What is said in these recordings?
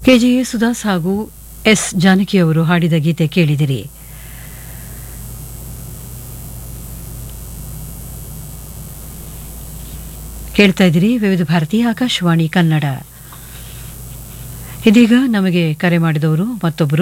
K J ಸುದಾಸ್ ಹಾಗೂ S Janaki ಅವರು ಹಾಡಿದ ಗೀತೆ ಕೇಳಿದಿರಿ ಕೇಳ್ತಾ ಇದ್ದೀರಿ ವಿವಿಧ ಭಾರತಿ ಆಕಾಶವಾಣಿ ಕನ್ನಡ ಇದೀಗ ನಮಗೆ ಕರೆ ಮಾಡಿದವರು ಮತ್ತೊಬ್ಬರು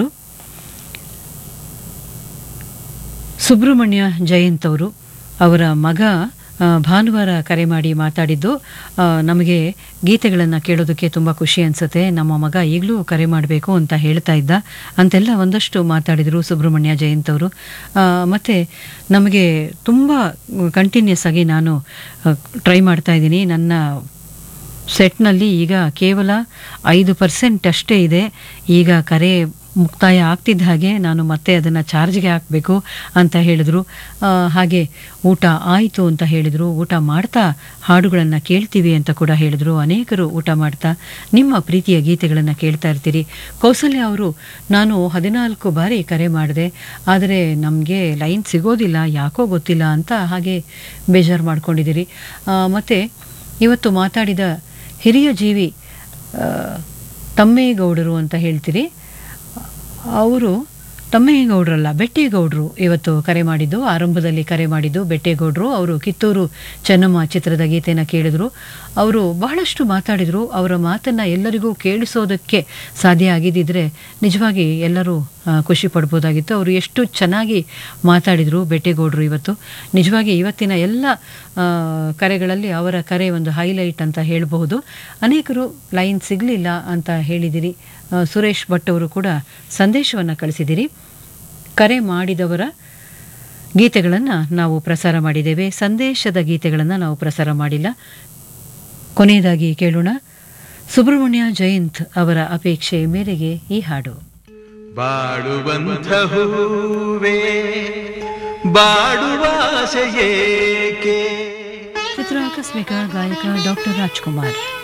ಸುಬ್ರಹ್ಮಣ್ಯ ಜಯಂತ್ ಅವರು ಅವರ ಮಗ ಆ, ಭಾನುವಾರ ಕರೆ ಮಾಡಿ ಮಾತಾಡಿದ್ದು ಆ, ನಮಗೆ ಗೀತೆಗಳನ್ನು ಕೇಳೋದಕ್ಕೆ ತುಂಬ ಖುಷಿ ಅನಿಸುತ್ತೆ ನಮ್ಮ ಮಗ ಈಗಲೂ ಕರೆ ಮಾಡಬೇಕು ಅಂತ ಹೇಳ್ತಾ ಇದ್ದ ಅಂತೆಲ್ಲ ಒಂದಷ್ಟು ಮಾತಾಡಿದರು ಸುಬ್ರಹ್ಮಣ್ಯ ಜಯಂತ್ ಅವರು ಆ, ಮತ್ತೆ ನಮಗೆ ತುಂಬ ಕಂಟಿನ್ಯೂಸ್ ಆಗಿ ನಾನು ಟ್ರೈ ಮಾಡ್ತಾ ಇದ್ದೀನಿ ನನ್ನ ಸೆಟ್ನಲ್ಲಿ ಈಗ ಕೇವಲ ಐದು ಪರ್ಸೆಂಟ್ ಅಷ್ಟೇ ಇದೆ ಈಗ ಕರೆ ಮುಕ್ತಾಯ ಆಗ್ತಿದ್ದ ಹಾಗೆ ನಾನು ಮತ್ತೆ ಅದನ್ನು ಚಾರ್ಜ್ಗೆ ಹಾಕಬೇಕು ಅಂತ ಹೇಳಿದ್ರು ಆ, ಹಾಗೆ ಊಟ ಆಯಿತು ಅಂತ ಹೇಳಿದರು ಊಟ ಮಾಡ್ತಾ ಹಾಡುಗಳನ್ನು ಕೇಳ್ತೀವಿ ಅಂತ ಕೂಡ ಹೇಳಿದರು ಅನೇಕರು ಊಟ ಮಾಡ್ತಾ ನಿಮ್ಮ ಪ್ರೀತಿಯ ಗೀತೆಗಳನ್ನು ಕೇಳ್ತಾ ಇರ್ತೀರಿ ಕೌಸಲ್ಯ ಅವರು ನಾನು ಹದಿನಾಲ್ಕು ಬಾರಿ ಕರೆ ಮಾಡಿದೆ ಆದರೆ ನಮಗೆ ಲೈನ್ ಸಿಗೋದಿಲ್ಲ ಯಾಕೋ ಗೊತ್ತಿಲ್ಲ ಅಂತ ಹಾಗೆ ಬೇಜಾರು ಮಾಡ್ಕೊಂಡಿದ್ದೀರಿ ಆ, ಮತ್ತೆ ಇವತ್ತು ಮಾತಾಡಿದ ಹಿರಿಯ ಜೀವಿ ಆ, ತಮ್ಮೇಗೌಡರು ಅಂತ ಹೇಳ್ತೀರಿ ಅವರು ತಮ್ಮೇಗೌಡರಲ್ಲ ಬೆಟ್ಟೇಗೌಡರು ಇವತ್ತು ಕರೆ ಮಾಡಿದ್ದು ಆರಂಭದಲ್ಲಿ ಕರೆ ಮಾಡಿದ್ದು ಬೆಟ್ಟೇಗೌಡರು ಅವರು ಕಿತ್ತೂರು ಚೆನ್ನಮ್ಮ ಚಿತ್ರದ ಗೀತೆನ ಕೇಳಿದ್ರು ಅವರು ಬಹಳಷ್ಟು ಮಾತಾಡಿದರು ಅವರ ಮಾತನ್ನು ಎಲ್ಲರಿಗೂ ಕೇಳಿಸೋದಕ್ಕೆ ಸಾಧ್ಯ ಆಗಿದ್ದಿದ್ರೆ ನಿಜವಾಗಿ ಎಲ್ಲರೂ ಆ, ಖುಷಿ ಪಡ್ಬೋದಾಗಿತ್ತು ಅವರು ಎಷ್ಟು ಚೆನ್ನಾಗಿ ಮಾತಾಡಿದರು ಬೆಟ್ಟೇಗೌಡರು ಇವತ್ತು ನಿಜವಾಗಿ ಇವತ್ತಿನ ಎಲ್ಲ ಆ, ಕರೆಗಳಲ್ಲಿ ಅವರ ಕರೆ ಒಂದು ಹೈಲೈಟ್ ಅಂತ ಹೇಳಬಹುದು ಅನೇಕರು ಲೈನ್ ಸಿಗಲಿಲ್ಲ ಅಂತ ಹೇಳಿದಿರಿ ಆ, ಸುರೇಶ್ ಭಟ್ ಅವರು ಕೂಡ ಸಂದೇಶವನ್ನು ಕಳಿಸಿದಿರಿ ಕರೆ ಮಾಡಿದವರ ಗೀತೆಗಳನ್ನು ನಾವು ಪ್ರಸಾರ ಮಾಡಿದ್ದೇವೆ ಸಂದೇಶದ ಗೀತೆಗಳನ್ನು ನಾವು ಪ್ರಸಾರ ಮಾಡಿಲ್ಲ ಕೊನೆಯದಾಗಿ ಕೇಳೋಣ ಸುಬ್ರಹ್ಮಣ್ಯ ಜಯಂತ್ ಅವರ ಅಪೇಕ್ಷೆ ಮೇರೆಗೆ ಈ ಹಾಡು ಬಾಡುವಂಥ ಹೂವೇ ಬಾಡುವ ಆಸೆಯೇಕೆ ಚಿತ್ರ ಆಕಸ್ಮಿಕ ಗಾಯಕ ಡಾಕ್ಟರ್ ರಾಜ್ಕುಮಾರ್